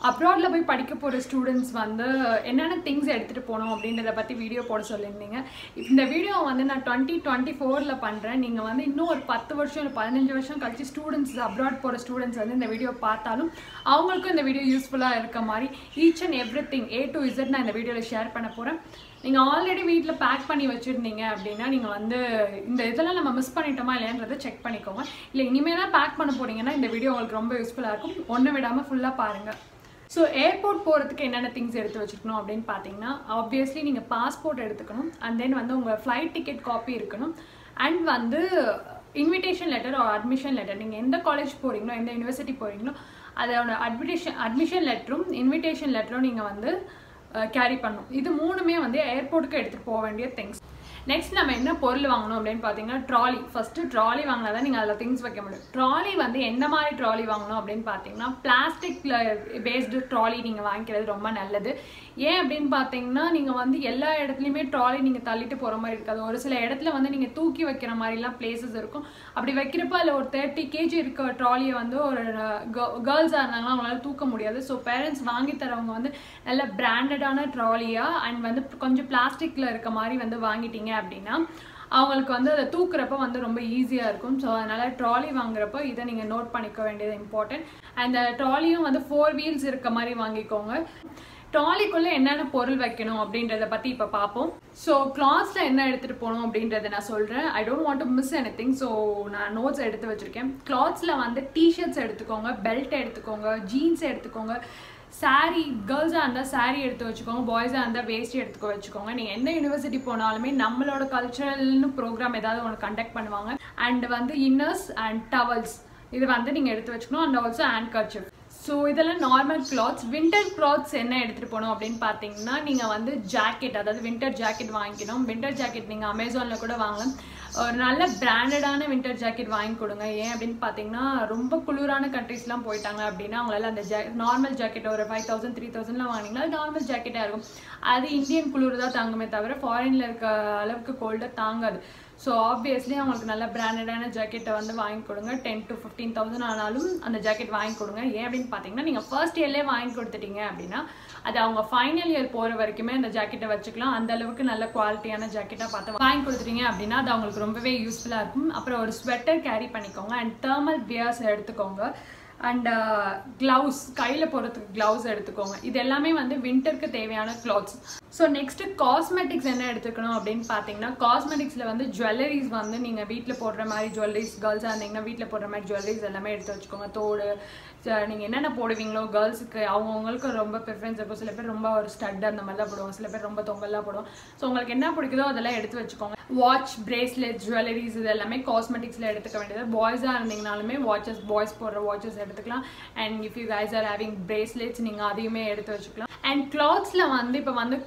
அப்ராடில் போய் படிக்க போகிற ஸ்டூடெண்ட்ஸ் வந்து என்னென்ன திங்ஸ் எடுத்துகிட்டு போகணும் அப்படின்றத பற்றி வீடியோ போட சொல்லியிருந்தீங்க இந்த வீடியோ வந்து நான் டுவெண்ட்டி டுவெண்ட்டி ஃபோரில் பண்ணுறேன் நீங்கள் வந்து இன்னும் ஒரு பத்து வருஷம் இல்லை பதினஞ்சு வருஷம் கழிச்சு ஸ்டூடெண்ட்ஸ் அப்ராட் போகிற ஸ்டூடெண்ட்ஸ் வந்து இந்த வீடியோ பார்த்தாலும் அவங்களுக்கும் இந்த வீடியோ யூஸ்ஃபுல்லாக இருக்க மாதிரி each and every thing A to Z நான் இந்த வீடியோவில் ஷேர் பண்ண போகிறேன் நீங்கள் ஆல்ரெடி வீட்டில் பேக் பண்ணி வச்சுருந்தீங்க அப்படின்னா நீங்கள் வந்து இந்த இதெல்லாம் நம்ம மிஸ் பண்ணிட்டோமா இல்லையான்றதை செக் பண்ணிக்கோங்க இல்லை இனிமேல் தான் பேக் பண்ண போறீங்கன்னா இந்த வீடியோ உங்களுக்கு ரொம்ப யூஸ்ஃபுல்லாக இருக்கும் ஒன்று விடாமல் ஃபுல்லாக பாருங்கள் ஸோ ஏர்போர்ட் போகிறதுக்கு என்னென்ன திங்ஸ் எடுத்து வச்சுக்கணும் அப்படின்னு பார்த்தீங்கன்னா ஆப்வியஸ்லி நீங்கள் பாஸ்போர்ட் எடுத்துக்கணும் அண்ட் தென் வந்து உங்கள் ஃப்ளைட் டிக்கெட் காப்பி இருக்கணும் அண்ட் வந்து இன்விடேஷன் லெட்டர் ஒரு அட்மிஷன் லெட்டர் நீங்கள் எந்த காலேஜ் போகிறீங்களோ எந்த யூனிவர்சிட்டி போகிறீங்களோ அதோட அட்மிஷன் அட்மிஷன் லெட்டரும் இன்விடேஷன் லெட்டரும் நீங்கள் வந்து கேரி பண்ணணும் இது மூணுமே வந்து ஏர்போர்ட்டுக்கு எடுத்துகிட்டு போக வேண்டிய திங்ஸ் நெக்ஸ்ட் நம்ம என்ன பொருள் வாங்கணும் அப்படின்னு பார்த்தீங்கன்னா ட்ராலி ஃபஸ்ட்டு ட்ராலி வாங்கினா தான் நீங்கள் அதில் திங்ஸ் வைக்க முடியும் ட்ராலி வந்து எந்த மாதிரி ட்ராலி வாங்கணும் அப்படின்னு பார்த்தீங்கன்னா பிளாஸ்டிக்கில் பேஸ்டு ட்ராலி நீங்கள் வாங்கிக்கிறது ரொம்ப நல்லது ஏன் அப்படின்னு பார்த்தீங்கன்னா நீங்கள் வந்து எல்லா இடத்துலையுமே ட்ராலி நீங்கள் தள்ளிட்டு போகிற மாதிரி இருக்காது ஒரு சில இடத்துல வந்து நீங்கள் தூக்கி வைக்கிற மாதிரிலாம் பிளேசஸ் இருக்கும் அப்படி வைக்கிறப்ப அதில் ஒரு தேர்ட்டி கேஜி இருக்க ட்ராலியை வந்து ஒரு கேர்ள்ஸாக இருந்தாங்கன்னா அவங்களால தூக்க முடியாது ஸோ பேரண்ட்ஸ் வாங்கி தரவங்க வந்து நல்ல பிராண்டடான ட்ராலியாக அண்ட் வந்து கொஞ்சம் பிளாஸ்டிக்கில் இருக்க மாதிரி வந்து வாங்கிட்டீங்க அப்படின்னா அவங்களுக்கு வந்து அதை தூக்குறப்ப வந்து ரொம்ப ஈஸியாக இருக்கும் ஸோ அதனால் ட்ராலி வாங்குறப்போ இதை நீங்கள் நோட் பண்ணிக்க வேண்டியது இம்பார்ட்டன்ட் அந்த ட்ராலியும் வந்து ஃபோர் வீல்ஸ் இருக்க மாதிரி வாங்கிக்கோங்க ட்ராலிக்குள்ளே என்னென்ன பொருள் வைக்கணும் அப்படின்றத பற்றி இப்போ பார்ப்போம் ஸோ கிளாத்ஸில் என்ன எடுத்துகிட்டு போகணும் அப்படின்றத நான் சொல்கிறேன் I don't want to miss any thing so நான் நோட்ஸ் எடுத்து வச்சுருக்கேன் கிளாத்ஸில் வந்து டிஷர்ட்ஸ் எடுத்துக்கோங்க பெல்ட் எடுத்துக்கோங்க ஜீன்ஸ் எடுத்துக்கோங்க சாரீ கேர்ள்ஸாக இருந்தால் சாரீ எடுத்து வச்சுக்கோங்க பாய்ஸாக இருந்தால் வேஸ்டி எடுத்துக்க வச்சுக்கோங்க நீங்கள் எந்த யூனிவர்சிட்டி போனாலுமே நம்மளோட கல்ச்சுரல்னு ப்ரோக்ராம் ஏதாவது ஒன்று கண்டக்ட் பண்ணுவாங்க அண்ட் வந்து இன்னர்ஸ் அண்ட் டவல்ஸ் இது வந்து நீங்கள் எடுத்து வச்சுக்கணும் and also handkerchief so இதெல்லாம் நார்மல் கிளாத்ஸ் வின்டர் கிளாத்ஸ் என்ன எடுத்துகிட்டு போகணும் அப்படின்னு பார்த்தீங்கன்னா நீங்கள் வந்து ஜாக்கெட் அதாவது வின்டர் ஜாக்கெட் வாங்கிக்கணும் வின்டர் ஜாக்கெட் நீங்கள் அமேசானில் கூட வாங்கலாம் ஒரு நல்ல பிராண்டடான வின்டர் ஜாக்கெட் வாங்கி கொடுங்க ஏன் அப்படின்னு பார்த்தீங்கன்னா ரொம்ப குளிரான கண்ட்ரீஸ்லாம் போயிட்டாங்க அப்படின்னா அவங்களால அந்த ஜா நார்மல் ஜாக்கெட் ஒரு ஃபைவ் தௌசண்ட் த்ரீ தௌசண்ட்லாம் வாங்கினீங்கன்னா நார்மல் ஜாக்கெட்டாக இருக்கும் அது இந்தியன் குளிர் தான் தாங்குமே தவிர ஃபாரினில் இருக்க அளவுக்கு கோல்டை தாங்காது ஸோ ஆப்வியஸ்லி அவங்களுக்கு நல்ல பிராண்டடான ஜாக்கெட்டை வந்து வாங்கி கொடுங்க டென் டு ஃபிஃப்டீன் தௌசண்ட் ஆனாலும் அந்த ஜாக்கெட் வாங்கி கொடுங்க ஏன் அப்படின்னு பார்த்தீங்கன்னா நீங்கள் ஃபர்ஸ்ட் இயர்லேயே வாங்கி கொடுத்துட்டீங்க அப்படின்னா அது அவங்க ஃபைனல் இயர் போகிற வரைக்குமே அந்த ஜாக்கெட்டை வச்சுக்கலாம் அந்த அளவுக்கு நல்ல குவாலிட்டியான ஜாக்கெட்டாக பார்த்து வாங்கி கொடுத்துட்டீங்க அப்படின்னா அது அவங்களுக்கு ரொம்பவே யூஸ்ஃபுல்லாக இருக்கும் அப்புறம் ஒரு ஸ்வெட்டர் கேரி பண்ணிக்கோங்க அண்ட் தேர்மல் பியர்ஸ் எடுத்துக்கோங்க அண்ட் க்ளவுஸ் கையில் போடுறதுக்கு க்ளவுஸ் எடுத்துக்கோங்க இது எல்லாமே வந்து வின்டருக்கு தேவையான கிளாத்ஸ் ஸோ நெக்ஸ்ட்டு காஸ்மெட்டிக்ஸ் என்ன எடுத்துக்கணும் அப்படின்னு பார்த்தீங்கன்னா காஸ்மெட்டிக்ஸில் வந்து ஜுவல்லரிஸ் வந்து நீங்கள் வீட்டில் போடுற மாதிரி ஜுவல்லரிஸ் கேர்ள்ஸாக இருந்தீங்கன்னா வீட்டில் போடுற மாதிரி ஜுவல்லரிஸ் எல்லாமே எடுத்து வச்சுக்கோங்க தோடு நீங்கள் என்னென்ன போடுவீங்களோ கேர்ள்ஸுக்கு அவங்கவுங்களுக்கு ரொம்ப ப்ரிஃபரன்ஸ் இருக்கும் சில பேர் ரொம்ப ஒரு ஸ்டட் அந்த மாதிரி தான் போடுவாங்க சில பேர் ரொம்ப தொங்கல்லாம் போடுவோம் ஸோ உங்களுக்கு என்ன பிடிக்குதோ அதெல்லாம் எடுத்து வச்சுக்கோங்க வாட்ச் பிரேஸ்லெட் ஜுவல்லரிஸ் இது எல்லாமே காஸ்மெட்டிக்ஸில் எடுத்துக்க வேண்டியது பாய்ஸாக இருந்தீங்கனாலுமே வாட்சஸ் பாய்ஸ் போடுற வாட்சஸ் எடுத்துக்கலாம் and if you guys are having bracelets நீங்கள் அதையுமே எடுத்து வச்சுக்கலாம் அண்ட் கிளாத்ஸில் வந்து இப்போ வந்து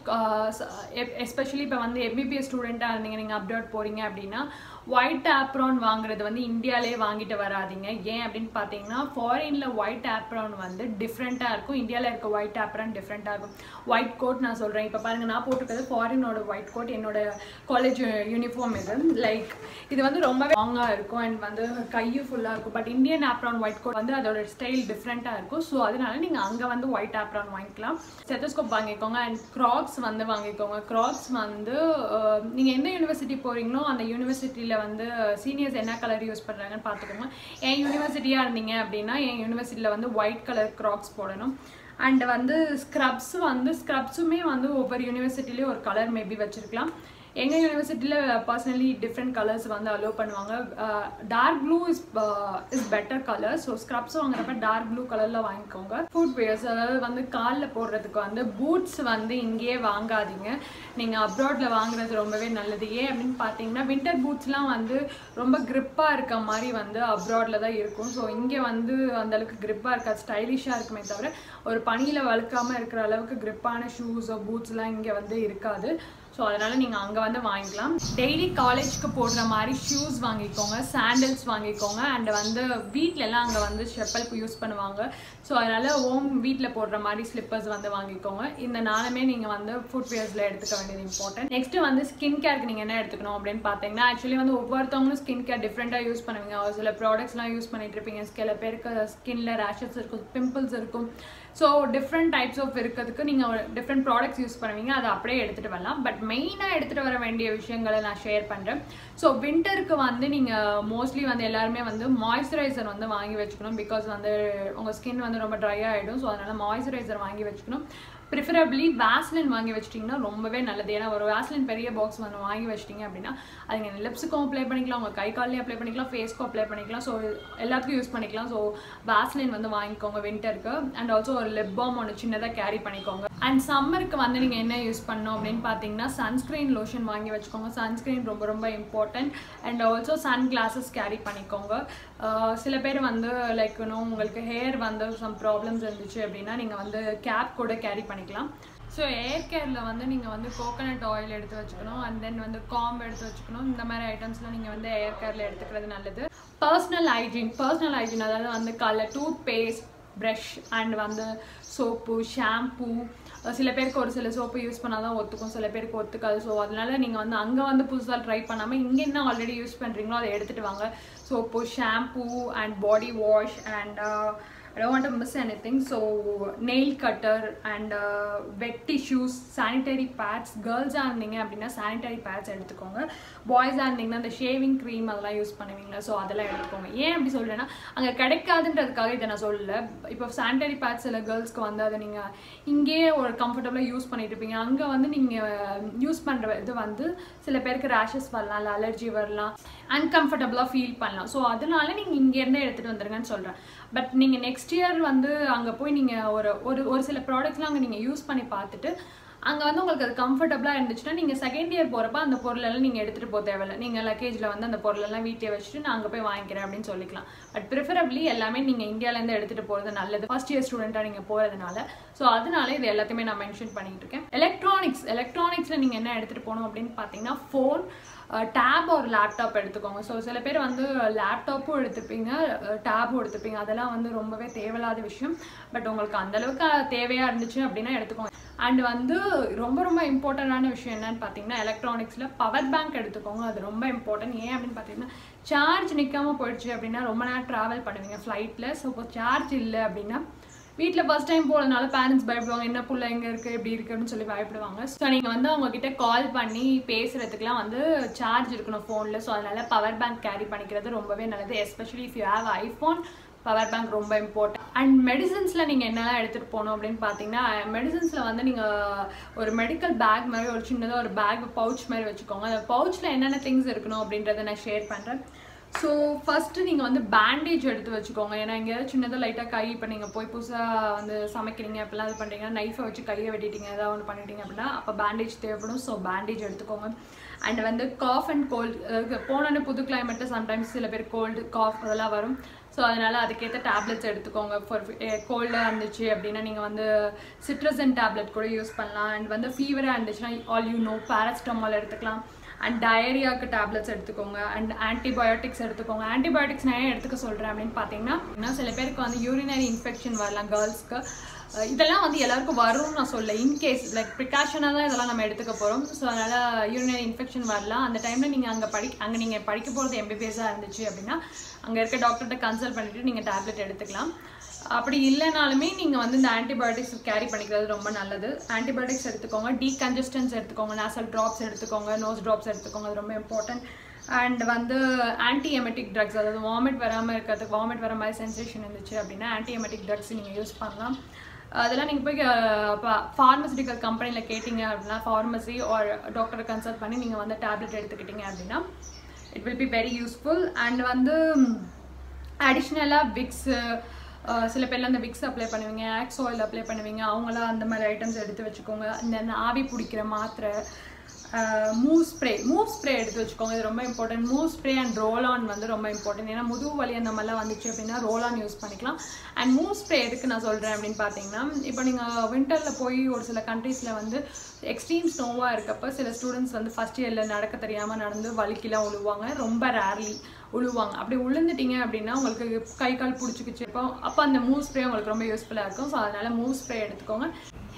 எஸ்பெஷலி இப்போ வந்து எம்பிபிஎஸ் ஸ்டூடெண்ட்டாக இருந்தீங்க நீங்கள் அப்டேட் போகிறீங்க அப்படின்னா ஒயிட் ஆப்ரான் வாங்குறது வந்து இந்தியாவிலே வாங்கிட்டு வராதிங்க ஏன் அப்படின்னு பார்த்தீங்கன்னா ஃபாரினில் ஒயிட் ஆப்ரான் வந்து டிஃப்ரெண்ட்டாக இருக்கும் இந்தியாவில் இருக்க ஒயிட் ஆப்ரான் டிஃப்ரெண்ட்டாக இருக்கும் ஒயிட் கோட் நான் சொல்கிறேன் இப்போ பாருங்கள் நான் போட்டிருக்கிறது ஃபாரினோட ஒயிட் கோட் என்னோட காலேஜ் யூனிஃபார்ம் இது லைக் இது வந்து ரொம்பவே லாங்காக இருக்கும் அண்ட் வந்து கையும் ஃபுல்லாக இருக்கும் but Indian apron white coat வந்து அதோட ஸ்டைல் டிஃப்ரெண்ட்டாக இருக்கும் ஸோ அதனால நீங்கள் அங்கே வந்து ஒயிட் ஆப்ரான் வாங்கிக்கலாம் ஸ்டெத்தோஸ்கோப் வாங்கிக்கோங்க அண்ட் க்ராக்ஸ் வந்து வாங்கிக்கோங்க க்ராக்ஸ் வந்து நீங்கள் எந்த யூனிவர்சிட்டி போகிறீங்களோ அந்த யூனிவர்சிட்டியில் வந்து சீனியர்ஸ் என்ன கலர் யூஸ் பண்ணுறாங்கன்னு பார்த்துக்கோங்க என் யூனிவர்சிட்டியாக இருந்தீங்க அப்படின்னா என் யூனிவர்சிட்டியில் வந்து ஒயிட் கலர் க்ராக்ஸ் போடணும் அண்ட் வந்து ஸ்க்ரப்ஸ் வந்து ஸ்க்ரப்ஸுமே வந்து ஒவ்வொரு யூனிவர்சிட்டிலையும் ஒரு கலர் மேபி வச்சுருக்கலாம் எங்கள் யூனிவர்சிட்டியில் பர்சனலி டிஃப்ரெண்ட் கலர்ஸ் வந்து அலோவ் பண்ணுவாங்க dark blue is is better colour so scrubs வாங்குறப்ப டார்க் ப்ளூ கலரில் வாங்கிக்கோங்க ஃபுட் வேர்ஸ் அதாவது வந்து காலில் போடுறதுக்கு வந்து பூட்ஸ் வந்து இங்கேயே வாங்காதீங்க நீங்கள் அப்ராடில் வாங்குறது ரொம்பவே நல்லது ஏன் அப்படின்னு பார்த்தீங்கன்னா வின்டர் பூட்ஸ்லாம் வந்து ரொம்ப க்ரிப்பாக இருக்க மாதிரி வந்து அப்ராடில் தான் இருக்கும் ஸோ இங்கே வந்து அந்தளவுக்கு க்ரிப்பாக இருக்காது ஸ்டைலிஷாக இருக்குமே தவிர ஒரு பனியில் வழுக்காமல் இருக்கிற அளவுக்கு க்ரிப்பான ஷூஸோ பூட்ஸ்லாம் இங்கே வந்து இருக்காது ஸோ அதனால் நீங்கள் அங்கே வந்து வாங்கிக்கலாம் டெய்லி காலேஜ்க்கு போடுற மாதிரி ஷூஸ் வாங்கிக்கோங்க சாண்டல்ஸ் வாங்கிக்கோங்க அண்ட் வந்து வீட்டிலலாம் அங்கே வந்து செப்பல் யூஸ் பண்ணுவாங்க ஸோ அதனால் ஓம் வீட்டில் போடுற மாதிரி ஸ்லிப்பர்ஸ் வந்து வாங்கிக்கோங்க இந்த நாளுமே நீங்கள் வந்து ஃபுட்வேர்ஸில் எடுத்துக்க வேண்டியது இம்பார்ட்டன்ட் நெக்ஸ்ட்டு வந்து ஸ்கின் கேருக்கு நீங்கள் என்ன எடுத்துக்கணும் அப்படின்னு பார்த்தீங்கன்னா ஆக்சுவலி வந்து ஒவ்வொருத்தவங்களும் ஸ்கின் கேர் டிஃப்ரெண்ட்டாக யூஸ் பண்ணுவீங்க ஒரு சில ப்ராடக்ட்ஸ்லாம் யூஸ் பண்ணிட்டு இருப்பீங்க சில பேருக்கு ஸ்கின்ல ரேஷஸ் இருக்கும் பிம்பிள்ஸ் இருக்கும் ஸோ டிஃப்ரெண்ட் டைப்ஸ் ஆஃப் இருக்கிறதுக்கு நீங்கள் டிஃப்ரெண்ட் ப்ராடக்ட்ஸ் யூஸ் பண்ணுவீங்க அதை அப்படியே எடுத்துகிட்டு வரலாம் பட் மெயினாக எடுத்துகிட்டு வர வேண்டிய விஷயங்களை நான் ஷேர் பண்ணுறேன் ஸோ வின்டருக்கு வந்து நீங்கள் மோஸ்ட்லி வந்து எல்லாருமே வந்து மாய்ஸ்சரைசர் வந்து வாங்கி வச்சுக்கணும் பிகாஸ் வந்து உங்கள் ஸ்கின் வந்து ரொம்ப ட்ரை ஆகிடும் ஸோ அதனால் மாய்ஸ்சரைசர் வாங்கி வச்சுக்கணும் ப்ரிஃபரபிளி வேஸ்லின் வாங்கி வச்சிட்டிங்கன்னா ரொம்பவே நல்லது ஏன்னா ஒரு வேஸ்லின் பெரிய பாக்ஸ் வந்து வாங்கி வச்சிட்டிங்க அப்படின்னா அது நீங்கள் லிப்ஸுக்கும் அப்ளை பண்ணிக்கலாம் உங்கள் கை கால்லையும் அப்ளை பண்ணிக்கலாம் ஃபேஸ்க்கும் அப்ளை பண்ணிக்கலாம் ஸோ எல்லாத்துக்கும் யூஸ் பண்ணிக்கலாம் ஸோ வேஸ்லின் வந்து வாங்கிக்கோங்க வின்டருக்கு அண்ட் ஆல்சோ ஒரு லிப் பாம் ஒன்று சின்னதாக கேரி பண்ணிக்கோங்க அண்ட் சம்மருக்கு வந்து நீங்கள் என்ன யூஸ் பண்ணணும் அப்படின்னு பார்த்தீங்கன்னா சன்ஸ்க்ரீன் லோஷன் வாங்கி வச்சுக்கோங்க சன்ஸ்க்ரீன் ரொம்ப ரொம்ப important and also sunglasses carry பண்ணிக்கோங்க சில பேர் வந்து லைக் இன்னும் உங்களுக்கு ஹேர் வந்து சம் ப்ராப்ளம்ஸ் இருந்துச்சு அப்படின்னா நீங்கள் வந்து கேப் கூட கேரி பண்ணிக்கலாம் ஸோ ஏர் கேரில் வந்து நீங்கள் வந்து கோகனட் ஆயில் எடுத்து வச்சுக்கணும் அண்ட் தென் வந்து காம்பு எடுத்து வச்சுக்கணும் இந்த மாதிரி ஐட்டம்ஸ்லாம் நீங்கள் வந்து ஏர் கேரில் எடுத்துக்கிறது நல்லது பர்சனல் ஹைஜீன் பர்சனல் ஹைஜீன் அதாவது வந்து காலைல டூத் பேஸ்ட் ப்ரஷ் அண்ட் வந்து சோப்பு ஷாம்பூ சில பேருக்கு ஒரு சில சோப்பு யூஸ் பண்ணால் தான் ஒத்துக்கும் சில பேருக்கு ஒத்துக்காது ஸோ அதனால நீங்கள் வந்து அங்கே வந்து புதுசாக ட்ரை பண்ணாமல் இங்கே என்ன ஆல்ரெடி யூஸ் பண்ணுறீங்களோ அதை எடுத்துகிட்டு வாங்க soap shampoo and body wash and I don't want to miss anything. So, nail cutter and uh, wet tissues, sanitary pads. Girls ஆ இருந்தீங்க அப்படின்னா sanitary pads எடுத்துக்கோங்க பாய்ஸாக இருந்தீங்கன்னா அந்த ஷேவிங் க்ரீம் அதெல்லாம் யூஸ் பண்ணுவீங்களா ஸோ அதெல்லாம் எடுத்துக்கோங்க ஏன் அப்படி சொல்கிறேன்னா அங்கே கிடைக்காதுன்றதுக்காக இதை நான் சொல்லல இப்போ சானிடரி பேட்ஸ் சில கேர்ள்ஸ்க்கு வந்து அதை நீங்கள் இங்கேயே ஒரு கம்ஃபர்டபுளாக யூஸ் பண்ணிட்டு இருப்பீங்க அங்கே வந்து நீங்கள் யூஸ் பண்ணுற இது வந்து சில பேருக்கு ரேஷஸ் வரலாம் இல்லை அலர்ஜி வரலாம் அன்கம்ஃபர்டபுளாக ஃபீல் பண்ணலாம் ஸோ அதனால நீங்கள் இங்கேருந்து எடுத்துகிட்டு வந்துருங்கன்னு சொல்கிறேன் பட் நீங்கள் நெக்ஸ்ட் இயர் வந்து அங்கே போய் நீங்கள் ஒரு ஒரு ஒரு சில ப்ராடக்ட்ஸ்லாம் அங்கே நீங்கள் யூஸ் பண்ணி பார்த்துட்டு அங்கே வந்து உங்களுக்கு அது கம்ஃபர்டபுளாக இருந்துச்சுன்னா நீங்கள் செகண்ட் இயர் போகிறப்ப அந்த பொருளெல்லாம் நீங்கள் எடுத்துகிட்டு போக தேவையில்ல நீங்கள் லக்கேஜில் வந்து அந்த பொருளெல்லாம் வீட்டில் வச்சுட்டு நான் அங்கே போய் வாங்கிக்கிறேன் அப்படின்னு சொல்லிக்கலாம் பட் ப்ரிஃபரபிளி எல்லாமே நீங்கள் இந்தியாவிலேருந்து எடுத்துகிட்டு போகிறது நல்லது ஃபர்ஸ்ட் இயர் ஸ்டூடெண்ட்டாக நீங்கள் போகிறதுனால ஸோ அதனால இது எல்லாத்தையுமே நான் மென்ஷன் பண்ணிட்டு இருக்கேன் எலக்ட்ரானிக்ஸ் எலக்ட்ரானிக்ஸில் நீங்கள் என்ன எடுத்துகிட்டு போகணும் அப்படின்னு பார்த்தீங்கன்னா ஃபோன் டேப் ஒரு லேப்டாப் எடுத்துக்கோங்க ஸோ சில பேர் வந்து லேப்டாப்பும் எடுத்துப்பீங்க டேப்பும் எடுத்துப்பீங்க அதெல்லாம் வந்து ரொம்பவே தேவையில்லாத விஷயம் பட் உங்களுக்கு அந்தளவுக்கு தேவையாக இருந்துச்சு அப்படின்னா எடுத்துக்கோங்க அண்ட் வந்து ரொம்ப ரொம்ப இம்பார்ட்டண்டான விஷயம் என்னன்னு பார்த்தீங்கன்னா எலக்ட்ரானிக்ஸில் பவர் பேங்க் எடுத்துக்கோங்க அது ரொம்ப இம்பார்ட்டன்ட் ஏன் அப்படின்னு பார்த்தீங்கன்னா சார்ஜ் நிற்காம போயிடுச்சு அப்படின்னா ரொம்ப நேரம் ட்ராவல் பண்ணுவீங்க ஃப்ளைட்டில் ஸோ இப்போ சார்ஜ் இல்லை அப்படின்னா வீட்டில் ஃபர்ஸ்ட் டைம் போகிறதுனால பேரண்ட்ஸ் பயப்படுவாங்க என்ன புள்ள எங்கே இருக்குது எப்படி இருக்குன்னு சொல்லி பயப்படுவாங்க ஸோ நீங்கள் வந்து அவங்கக்கிட்ட கால் பண்ணி பேசுகிறதுக்குலாம் வந்து சார்ஜ் இருக்கணும் ஃபோனில் ஸோ அதனால பவர் பேங்க் கேரி பண்ணிக்கிறது ரொம்பவே நல்லது especially if you have iPhone power bank ரொம்ப இம்பார்ட்டன்ட் அண்ட் மெடிசன்ஸில் நீங்கள் என்னெல்லாம் எடுத்துகிட்டு போகணும் அப்படின்னு பார்த்தீங்கன்னா மெடிசன்ஸில் வந்து நீங்கள் ஒரு மெடிக்கல் பேக் மாதிரி ஒரு சின்னதாக ஒரு பேக் பவுச் மாதிரி வச்சுக்கோங்க அந்த பவுச்சில் என்னென்ன திங்ஸ் இருக்கணும் அப்படின்றத நான் ஷேர் பண்ணுறேன் ஸோ ஃபஸ்ட்டு நீங்கள் வந்து பேண்டேஜ் எடுத்து வச்சுக்கோங்க ஏன்னா எங்கேயாவது சின்னதாக லைட்டாக கை இப்போ நீங்கள் போய் புதுசாக வந்து சமைக்கிறீங்க அப்படிலாம் இது பண்ணுறீங்கன்னா நைஃபை வச்சு கையை வெட்டிட்டீங்க ஏதாவது ஒன்று பண்ணிட்டீங்க அப்படின்னா அப்போ பேண்டேஜ் தேவைப்படும் ஸோ பேண்டேஜ் எடுத்துக்கோங்க அண்ட் வந்து காஃப் அண்ட் கோல்டு போனோன்னு புது கிளைமேட்டில் சம்டைம்ஸ் சில பேர் கோல்டு காஃப் அதெல்லாம் வரும் ஸோ அதனால் அதுக்கேற்ற டேப்லெட்ஸ் எடுத்துக்கோங்க ஃபார் கோல்டாக இருந்துச்சு அப்படின்னா நீங்கள் வந்து சிட்ரசன் டேப்லெட் கூட யூஸ் பண்ணலாம் அண்ட் வந்து ஃபீவராக இருந்துச்சுன்னா ஆல் யூ நோ பேராசிட்டமால் எடுத்துக்கலாம் அண்ட் டயரியாவுக்கு டேப்லெட்ஸ் எடுத்துக்கோங்க அண்ட் ஆன்டிபயோட்டிக்ஸ் எடுத்துக்கோங்க ஆன்டிபயோட்டிக்ஸ் நான் ஏன் எடுத்துக்க சொல்கிறேன் அப்படின்னு பார்த்தீங்கன்னா இன்னும் சில பேருக்கு வந்து யூரினரி இன்ஃபெக்ஷன் வரலாம் கேர்ள்ஸ்க்கு இதெல்லாம் வந்து எல்லாருக்கும் வரும்னு நான் சொல்ல இன்கேஸ் லைக் ப்ரிகாஷனாக தான் இதெல்லாம் நம்ம எடுத்துக்க போகிறோம் ஸோ அதனால் யூரினரி இன்ஃபெக்ஷன் வரலாம் அந்த டைமில் நீங்கள் அங்கே படி அங்கே நீங்கள் படிக்க போகிறது எம்பிபிஎஸ்ஸாக இருந்துச்சு அப்படின்னா அங்கே இருக்க டாக்டர்கிட்ட கன்சல்ட் பண்ணிவிட்டு நீங்கள் டேப்லெட் எடுத்துக்கலாம் அப்படி இல்லைனாலுமே நீங்கள் வந்து இந்த ஆன்டிபயோட்டிக்ஸ் கேரி பண்ணிக்கிறது ரொம்ப நல்லது ஆன்டிபயோட்டிக்ஸ் எடுத்துக்கோங்க டீகன்ஜஸ்டன்ஸ் எடுத்துக்கோங்க நேசல் ட்ராப்ஸ் எடுத்துக்கோங்க நோஸ் ட்ராப்ஸ் எடுத்துக்கோங்க அது ரொம்ப இம்பார்ட்டன்ட் அண்ட் வந்து ஆன்டி எமெட்டிக் ட்ரக்ஸ் அதாவது வாமிட் வராமல் இருக்கிறதுக்கு வாமிட் வர மாதிரி சென்சேஷன் இருந்துச்சு அப்படின்னா ஆன்டி எமெட்டிக் ட்ரக்ஸ் நீங்கள் யூஸ் பண்ணலாம் அதெல்லாம் நீங்கள் போய் ஃபார்மசிட்டிக்கல் கம்பெனியில் கேட்டிங்க அப்படின்னா ஃபார்மசி ஆர் டாக்டரை கன்சல்ட் பண்ணி நீங்கள் வந்து டேப்லெட் எடுத்துக்கிட்டீங்க அப்படின்னா it will be very useful and வந்து அடிஷ்னலாக விக்ஸு சில பேர்லாம் அந்த விக்ஸ் அப்ளை பண்ணுவீங்க ஆக்ஸ் ஆயில் அப்ளை பண்ணுவீங்க அவங்களாம் அந்த மாதிரி ஐட்டம்ஸ் எடுத்து வச்சுக்கோங்க இந்த ஆவி பிடிக்கிற மாத்திரை மூவ் ஸ்ப்ரே மூவ் ஸ்ப்ரே எடுத்து வச்சுக்கோங்க இது ரொம்ப important Moov spray and roll on வந்து ரொம்ப இம்பார்ட்டன்ட் ஏன்னா முதுகு வலி அந்த மாதிரிலாம் வந்துச்சு அப்படின்னா ரோல் ஆன் யூஸ் பண்ணிக்கலாம் அண்ட் மூவ் ஸ்ப்ரே எதுக்கு நான் சொல்கிறேன் அப்படின்னு பார்த்தீங்கன்னா இப்போ நீங்கள் வின்டரில் போய் ஒரு சில கண்ட்ரீஸில் வந்து எக்ஸ்ட்ரீம் ஸ்னோவாக இருக்கப்போ சில ஸ்டூடெண்ட்ஸ் வந்து ஃபஸ்ட் இயரில் நடக்க தெரியாமல் நடந்து வலிக்கெல்லாம் உழுவாங்க ரொம்ப ரேர்லி உழுவாங்க அப்படி உளுந்துட்டீங்க அப்படின்னா உங்களுக்கு கை கால் பிடிச்சிக்கிச்சு இப்போ அப்போ அந்த மூவ் ஸ்ப்ரே உங்களுக்கு ரொம்ப யூஸ்ஃபுல்லாக இருக்கும் ஸோ அதனால் மூவ் ஸ்ப்ரே எடுத்துக்கோங்க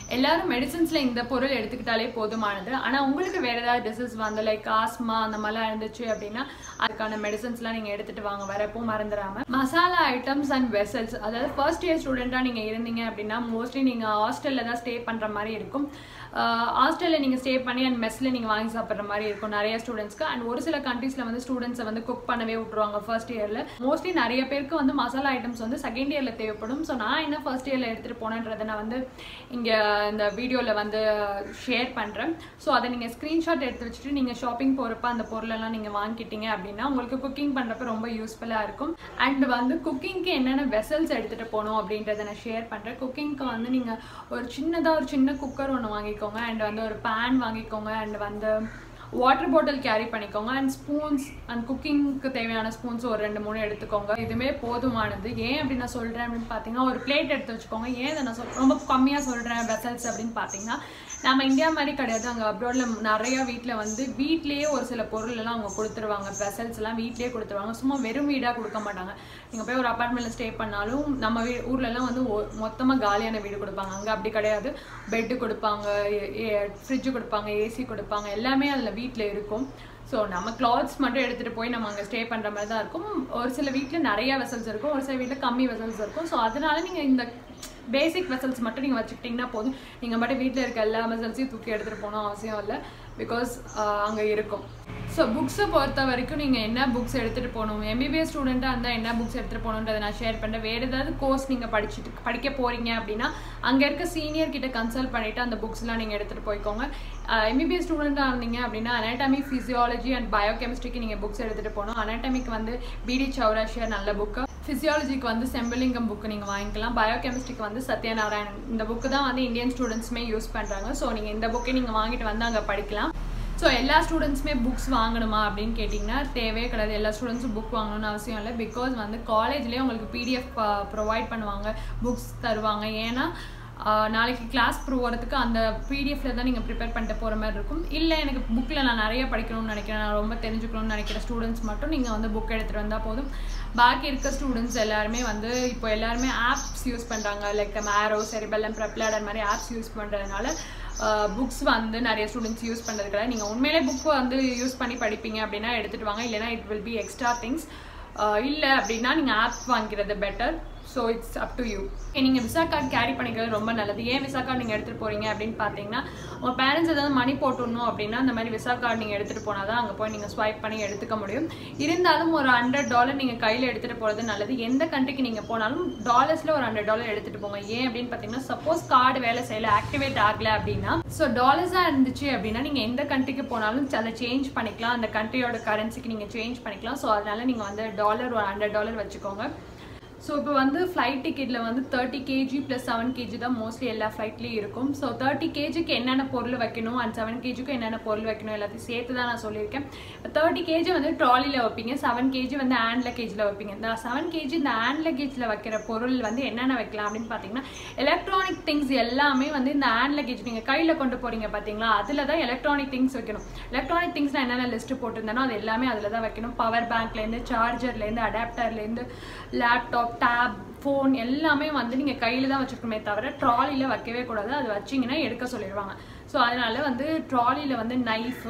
எல்லாரும் மெடிசன்ஸில் இந்த பொருள் எடுத்துக்கிட்டாலே போதுமானது ஆனால் உங்களுக்கு வேறு ஏதாவது டிசீஸ் வந்து லைக் ஆஸ்மா அந்த மாதிரிலாம் இருந்துச்சு அப்படின்னா அதுக்கான மெடிசன்ஸ்லாம் நீங்கள் எடுத்துகிட்டு வாங்க வரப்போ மறந்துடாமல் மசாலா ஐட்டம்ஸ் அண்ட் வெசல்ஸ் அதாவது ஃபர்ஸ்ட் இயர் ஸ்டூடெண்ட்டாக நீங்கள் இருந்தீங்க அப்படின்னா மோஸ்ட்லி நீங்கள் ஹாஸ்டலில் தான் ஸ்டே பண்ணுற மாதிரி இருக்கும் ஹாஸ்டலில் நீங்கள் ஸ்டே பண்ணி அண்ட் மெஸ்ஸில் நீங்கள் வாங்கி சாப்பிட்ற மாதிரி இருக்கும் நிறைய ஸ்டூடெண்ட்ஸ்க்கு அண்ட் ஒரு சில கண்ட்ரீஸில் வந்து ஸ்டூடெண்ட்ஸை வந்து குக் பண்ணவே விட்ருவாங்க ஃபர்ஸ்ட் இயரில் மோஸ்ட்லி நிறைய பேருக்கு வந்து மசாலா ஐட்டம்ஸ் வந்து செகண்ட் இயரில் தேவைப்படும் ஸோ நான் என்ன ஃபர்ஸ்ட் இயரில் எடுத்துகிட்டு போனேன்றதை நான் வந்து இங்கே இந்த வீடியோவில் வந்து ஷேர் பண்ணுறேன் ஸோ அதை நீங்கள் ஸ்க்ரீன்ஷாட் எடுத்து வச்சுட்டு நீங்கள் ஷாப்பிங் போகிறப்ப அந்த பொருளெல்லாம் நீங்கள் வாங்கிட்டீங்க அப்படின்னா உங்களுக்கு குக்கிங் பண்ணுறப்ப ரொம்ப யூஸ்ஃபுல்லாக இருக்கும் அண்ட் வந்து குக்கிங்க்கு என்னென்ன வெசல்ஸ் எடுத்துகிட்டு போகணும் அப்படின்றத நான் ஷேர் பண்ணுறேன் குக்கிங்க்கு வந்து நீங்கள் ஒரு சின்னதாக ஒரு சின்ன குக்கர் ஒன்று வாங்கிக்கோங்க அண்ட் வந்து ஒரு பேன் வாங்கிக்கோங்க அண்ட் வந்து வாட்டர் பாட்டில் கேரி பண்ணிக்கோங்க அண்ட் ஸ்பூன்ஸ் அண்ட் குக்கிங்க்கு தேவையான ஸ்பூன்ஸ் ஒரு ரெண்டு மூணு எடுத்துக்கோங்க இதுவுமே போதுமானது ஏன் அப்படி நான் சொல்கிறேன் அப்படின்னு பார்த்தீங்கன்னா ஒரு பிளேட் எடுத்து வச்சுக்கோங்க ஏன் இதை நான் சொல் ரொம்ப கம்மியாக சொல்கிறேன் வெசல்ஸ் அப்படின்னு பார்த்தீங்கன்னா நம்ம இந்தியா மாதிரி கிடையாது அங்கே அப்ராடில் நிறைய வீட்டில் வந்து வீட்லேயே ஒரு சில பொருள் எல்லாம் அவங்க கொடுத்துருவாங்க வெசல்ஸ் எல்லாம் வீட்லேயே கொடுத்துருவாங்க சும்மா வெறும் வீடாக கொடுக்க மாட்டாங்க நீங்கள் போய் ஒரு அப்பார்ட்மெண்ட்டில் ஸ்டே பண்ணாலும் நம்ம வீ ஊர்லலாம் வந்து மொத்தமாக காலியான வீடு கொடுப்பாங்க அங்கே அப்படி கிடையாது பெட்டு கொடுப்பாங்க ஃப்ரிட்ஜு கொடுப்பாங்க ஏசி கொடுப்பாங்க எல்லாமே அதில் வீட்டில் இருக்கும் ஸோ நம்ம கிளாத்ஸ் மட்டும் எடுத்துகிட்டு போய் நம்ம அங்கே ஸ்டே பண்ணுற மாதிரி தான் இருக்கும் ஒரு சில வீட்டில் நிறைய வெசல்ஸ் இருக்கும் ஒரு சில வீட்டில் கம்மி வெசல்ஸ் இருக்கும் ஸோ அதனால நீங்கள் இந்த பேசிக் வெசல்ஸ் மட்டும் நீங்கள் வச்சுக்கிட்டிங்கன்னா போதும் நீங்கள் மட்டும் வீட்டில் இருக்க எல்லா வெசல்ஸையும் தூக்கி எடுத்துகிட்டு போகணும் அவசியம் இல்லை பிகாஸ் அங்கே இருக்கும் ஸோ புக்ஸை பொறுத்த வரைக்கும் நீங்கள் என்ன புக்ஸ் எடுத்துகிட்டு போகணும் எம்பிபிஎஸ் ஸ்டூடெண்ட்டாக இருந்தால் என்ன புக்ஸ் எடுத்துகிட்டு போகணுன்றதை நான் ஷேர் பண்ணுறேன் வேறு ஏதாவது கோர்ஸ் நீங்கள் படிச்சுட்டு படிக்க போகிறீங்க அப்படின்னா அங்கே இருக்க சீனியர் கிட்ட கன்சல்ட் பண்ணிவிட்டு அந்த புக்ஸ்லாம் நீங்கள் எடுத்துகிட்டு போய்க்கோங்க எம்பிபிஎஸ் ஸ்டூடெண்ட்டாக இருந்தீங்க அப்படின்னா அனாட்டமி ஃபிசியாலஜி அண்ட் பயோகெமிஸ்ட்ரிக்கு நீங்கள் புக்ஸ் எடுத்துகிட்டு போகணும் அனாட்டமிக்கு வந்து பிடி சௌராஷியர் நல்ல புக்கு ஃபிசியாலஜிக்கு வந்து செம்பலிங்கம் புக்கு நீங்கள் வாங்கிக்கலாம் பயோகெமிஸ்ட்ரிக்கு வந்து சத்யநாராயணன் இந்த புக்கு தான் வந்து இந்தியன் ஸ்டூடெண்ட்ஸுமே யூஸ் பண்ணுறாங்க ஸோ நீங்கள் இந்த புக்கை நீங்கள் வாங்கிட்டு வந்து அங்கே படிக்கலாம் ஸோ எல்லா ஸ்டூடெண்ட்ஸுமே புக்ஸ் வாங்கணுமா அப்படின்னு கேட்டிங்கன்னா தேவையே கிடையாது எல்லா ஸ்டூடெண்ட்ஸும் புக் வாங்கணும்னு அவசியம் இல்லை பிகாஸ் வந்து காலேஜ்லேயே உங்களுக்கு பிடிஎஃப் ப்ரொவைட் பண்ணுவாங்க புக்ஸ் தருவாங்க ஏன்னா நாளைக்கு கிளாஸ் போகிறதுக்கு அந்த பிடிஎஃப்ல தான் நீங்கள் ப்ரிப்பேர் பண்ணிட்டு போகிற மாதிரி இருக்கும் இல்லை எனக்கு புக்கில் நான் நிறைய படிக்கணும்னு நினைக்கிறேன் நான் ரொம்ப தெரிஞ்சுக்கணும்னு நினைக்கிற ஸ்டூடெண்ட்ஸ் மட்டும் நீங்கள் வந்து புக் எடுத்துகிட்டு வந்தால் போதும் பாக்கி இருக்க ஸ்டூடெண்ட்ஸ் எல்லாருமே வந்து இப்போ எல்லாருமே ஆப்ஸ் யூஸ் பண்ணுறாங்க லைக் மேரோ செரிபெல்லம் ப்ரெப்லாடர் மாதிரி ஆப்ஸ் யூஸ் பண்ணுறதுனால புக்ஸ் வந்து நிறைய ஸ்டூடெண்ட்ஸ் யூஸ் பண்ணுறது கிடையாது நீங்கள் உண்மையிலே புக் வந்து யூஸ் பண்ணி படிப்பீங்க அப்படின்னா எடுத்துகிட்டு வாங்க இல்லைனா it will be extra things இல்லை அப்படின்னா நீங்கள் ஆப் வாங்கிக்கிறது better so it's up to you நீங்கள் விசா கார்டு கேரி பண்ணிக்கிறது ரொம்ப நல்லது ஏன் விசா கார்டு நீங்கள் எடுத்துகிட்டு போகிறீங்க அப்படின்னு பார்த்தீங்கன்னா உங்கள் பேரண்ட்ஸ் ஏதாவது மணி போட்டுடணும் அப்படின்னா அந்த மாதிரி விசா கார்டு நீங்கள் எடுத்துகிட்டு போனால் தான் அங்கே போய் நீங்கள் ஸ்வைப் பண்ணி எடுத்துக்க முடியும் இருந்தாலும் ஒரு ஹண்ட்ரட் டாலர் நீங்கள் கையில் எடுத்துகிட்டு போகிறது நல்லது எந்த கண்ட்ரிக்கு நீங்கள் போனாலும் டாலர்ஸில் ஒரு ஹண்ட்ரட் டாலர் எடுத்துகிட்டு போங்க ஏன் அப்படின்னு பார்த்தீங்கன்னா சப்போஸ் கார்டு வேலை செய்யல ஆக்டிவேட் ஆகலை அப்படின்னா ஸோ டாலர்ஸாக இருந்துச்சு அப்படின்னா நீங்கள் எந்த கண்ட்ரிக்கு போனாலும் அதை சேஞ்ச் பண்ணிக்கலாம் அந்த கண்ட்ரியோட கரன்சிக்கு நீங்கள் சேஞ்ச் பண்ணிக்கலாம் ஸோ அதனால நீங்கள் வந்து டாலர் ஒரு ஹண்ட்ரட் டாலர் வச்சுக்கோங்க ஸோ இப்போ வந்து ஃப்ளைட் டிக்கெட்டில் வந்து thirty KG plus seven KG தான் மோஸ்ட்லி எல்லா ஃப்ளைட்லேயும் இருக்கும் ஸோ தேர்ட்டி கேஜிக்கு என்னென்ன பொருள் வைக்கணும் அண்ட் செவன் கேஜிக்கும் என்னென்ன பொருள் வைக்கணும் எல்லாத்தையும் சேர்த்து தான் நான் சொல்லியிருக்கேன் தேர்ட்டி கேஜி வந்து ட்ராலியில் வைப்பீங்க செவன் கேஜி வந்து ஹேண்ட் லக்கேஜில் வைப்பீங்க இந்த செவன் கேஜி இந்த ஹேண்ட் லக்கேஜில் வைக்கிற பொருள் வந்து என்னென்ன வைக்கலாம் அப்படின்னு பார்த்தீங்கன்னா எலக்ட்ரானிக் திங்ஸ் எல்லாமே வந்து இந்த ஹேண்ட் லக்கேஜ் நீங்கள் கையில் கொண்டு போகிறீங்க பார்த்தீங்களா அதில் தான் எலக்ட்ரானிக் திங்ஸ் வைக்கணும் எலக்ட்ரானிக் திங்ஸ்னால் என்னென்ன லிஸ்ட்டு போட்டிருந்தேனோ அது எல்லாமே அதில் தான் வைக்கணும் பவர் பேங்க்லேருந்து சார்ஜர்லேருந்து அடாப்டர்லேருந்து லேப்டாப் டேப் ஃபோன் எல்லாமே வந்து நீங்கள் கையில் தான் வச்சுருக்கணுமே தவிர ட்ராலியில் வைக்கவே கூடாது அது வச்சிங்கன்னா எடுக்க சொல்லிடுவாங்க ஸோ அதனால வந்து ட்ராலியில் வந்து நைஃப்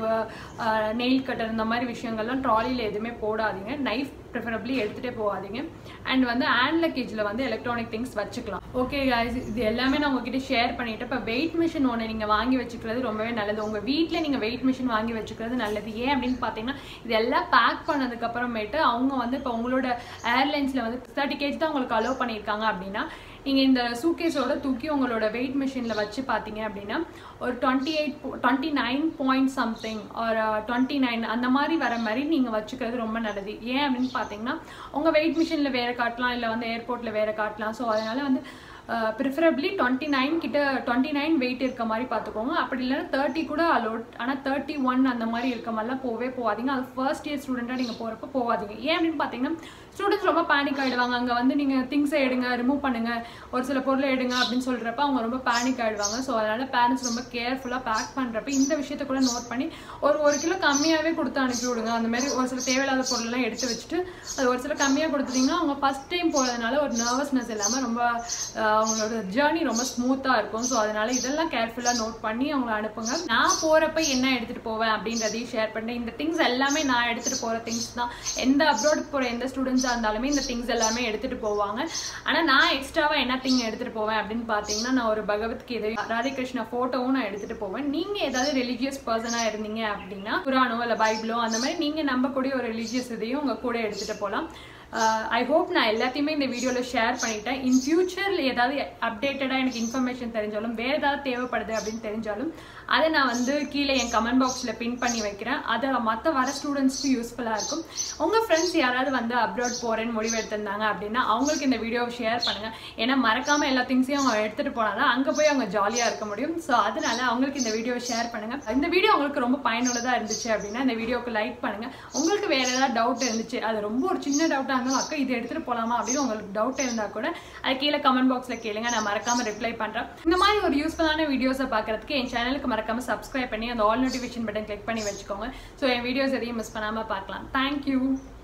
நெயில் கட்டர் இந்த மாதிரி விஷயங்கள்லாம் ட்ராலியில் எதுவுமே போடாதீங்க நைஃப் ப்ரிஃபரபிளி எடுத்துகிட்டே போகாதீங்க அண்ட் வந்து ஹேண்ட் லக்கேஜில் வந்து எலக்ட்ரானிக் திங்ஸ் வச்சுக்கலாம் ஓகே guys இது எல்லாமே நான் உங்ககிட்ட ஷேர் பண்ணிட்டு இப்போ வெயிட் மிஷின் ஒன்று நீங்கள் வாங்கி வச்சுக்கிறது ரொம்பவே நல்லது உங்கள் வீட்டில் நீங்கள் வெயிட் மிஷின் வாங்கி வச்சுக்கிறது நல்லது ஏன் அப்படின்னு பார்த்தீங்கன்னா இது எல்லாம் பேக் பண்ணதுக்கப்புறமேட்டு அவங்க வந்து இப்போ உங்களோட ஏர்லைன்ஸில் வந்து தேர்ட்டி கேஜி தான் உங்களுக்கு அலோவ் பண்ணியிருக்காங்க அப்படின்னா நீங்கள் இந்த சூக்கேஸோட தூக்கி உங்களோட வெயிட் மிஷினில் வச்சு பார்த்தீங்க அப்படின்னா ஒரு twenty eight twenty nine point something ஒரு டுவெண்ட்டி நைன் அந்த மாதிரி வர மாதிரி நீங்கள் வச்சுக்கிறது ரொம்ப நல்லது ஏன் அப்படின்னு பார்த்தீங்கன்னா உங்கள் வெயிட் மிஷினில் வேறு காட்டலாம் இல்லை வந்து ஏர்போர்ட்டில் வேறு காட்டலாம் ஸோ அதனால் வந்து ப்ரிஃபரபிளி டுவெண்ட்டி நைன் கிட்ட டுவெண்ட்டி நைன் வெயிட் இருக்க மாதிரி பார்த்துக்கோங்க அப்படி இல்லைன்னா தேர்ட்டி கூட அலோட் ஆனால் தேர்ட்டி ஒன் அந்த மாதிரி இருக்க மாதிரிலாம் போவே போகாதீங்க அது ஃபர்ஸ்ட் இயர் ஸ்டூடெண்ட்டாக நீங்கள் போகிறப்ப போகாதீங்க ஏன் அப்படின்னு பார்த்தீங்கன்னா ஸ்டூடெண்ட்ஸ் ரொம்ப பேனிக் ஆகிடுவாங்க அங்கே வந்து நீங்கள் திங்ஸை எடுங்க ரிமூவ் பண்ணுங்கள் ஒரு சில பொருளை எடுங்க அப்படின்னு சொல்கிறப்ப அவங்க ரொம்ப பேனிக் ஆகிடுவாங்க ஸோ அதனால் பேரண்ட்ஸ் ரொம்ப கேர்ஃபுல்லாக பேக் பண்ணுறப்ப இந்த விஷயத்தை கூட நோட் பண்ணி ஒரு ஒரு கிலோ கம்மியாகவே கொடுத்து அனுப்பி விடுங்க அந்த மாதிரி ஒரு சில தேவையில்லாத பொருளெல்லாம் எடுத்து வச்சுட்டு அது ஒரு சில கம்மியாக கொடுத்துட்டிங்கன்னா அவங்க ஃபஸ்ட் டைம் போகிறதுனால ஒரு நர்வஸ்னஸ் இல்லாமல் ரொம்ப அவங்களோட ஜேர்னி ரொம்ப ஸ்மூத்தாக இருக்கும் ஸோ அதனால இதெல்லாம் கேர்ஃபுல்லாக நோட் பண்ணி அவங்கள அனுப்புங்க நான் போகிறப்ப என்ன எடுத்துகிட்டு போவேன் அப்படின்றதையும் ஷேர் பண்ணேன் இந்த திங்ஸ் எல்லாமே நான் எடுத்துகிட்டு போகிற திங்ஸ் தான் எந்த அப்ராடுக்கு போகிற எந்த ஸ்டூடெண்ட்ஸாக இருந்தாலுமே இந்த திங்ஸ் எல்லாமே எடுத்துகிட்டு போவாங்க ஆனால் நான் எக்ஸ்ட்ராவாக என்ன திங் எடுத்துகிட்டு போவேன் அப்படின்னு பார்த்தீங்கன்னா நான் ஒரு பகவத்கீதை ராதிகிருஷ்ணா ஃபோட்டோவும் நான் எடுத்துகிட்டு போவேன் நீங்கள் ஏதாவது ரிலீஜியஸ் பர்சனாக இருந்தீங்க அப்படின்னா குரானோ இல்லை பைபிளோ அந்த மாதிரி நீங்கள் நம்பக்கூடிய ஒரு ரிலீஜியஸ் இதையும் உங்கள் கூட எடுத்துகிட்டு போகலாம் ஐ ஹோப் நான் எல்லாத்தையுமே இந்த வீடியோவில் ஷேர் பண்ணிட்டேன் இன் ஃபியூச்சரில் ஏதாவது அப்டேட்டடாக எனக்கு இன்ஃபர்மேஷன் தெரிஞ்சாலும் வேறு ஏதாவது தேவைப்படுது அப்படின்னு தெரிஞ்சாலும் அதை நான் வந்து கீழே என் கமெண்ட் பாக்ஸில் பின் பண்ணி வைக்கிறேன் அதை மற்ற வர ஸ்டூடெண்ட்ஸ்க்கு யூஸ்ஃபுல்லாக இருக்கும் உங்கள் ஃப்ரெண்ட்ஸ் யாராவது வந்து அப்ராட் போகிறேன்னு முடிவு எடுத்திருந்தாங்க அப்படின்னா அவங்களுக்கு இந்த வீடியோவை ஷேர் பண்ணுங்கள் ஏன்னா மறக்காமல் எல்லா திங்ஸையும் அவங்க எடுத்துகிட்டு போனால் தான் அங்கே போய் அவங்க ஜாலியாக இருக்க முடியும் ஸோ அதனால அவங்களுக்கு இந்த வீடியோவை ஷேர் பண்ணுங்கள் இந்த வீடியோ உங்களுக்கு ரொம்ப பயனுள்ளதாக இருந்துச்சு அப்படின்னா இந்த வீடியோக்கு லைக் பண்ணுங்கள் உங்களுக்கு வேறு ஏதாவது டவுட் இருந்துச்சு அது ரொம்ப ஒரு சின்ன டவுட்டாக இருந்தாலும் அக்கா இது எடுத்துகிட்டு போகலாமா அப்படின்னு உங்களுக்கு டவுட் இருந்தால் கூட அது கீழே கமெண்ட் பாக்ஸில் கேளுங்க நான் மறக்காமல் ரிப்ளை பண்ணுறேன் இந்த மாதிரி ஒரு யூஸ்ஃபுல்லான வீடியோஸை பார்க்குறதுக்கு என் சேனலுக்கு மறக்காமல் சப்ஸ்கிரைப் பண்ணி அந்த ஆல் நோட்டிஃபிகேஷன் பட்டன் கிளிக் பண்ணி வச்சுக்கோங்க ஸோ என் வீடியோஸ் எதையும் மிஸ் பண்ணாமல் பார்க்கலாம் தேங்க்யூ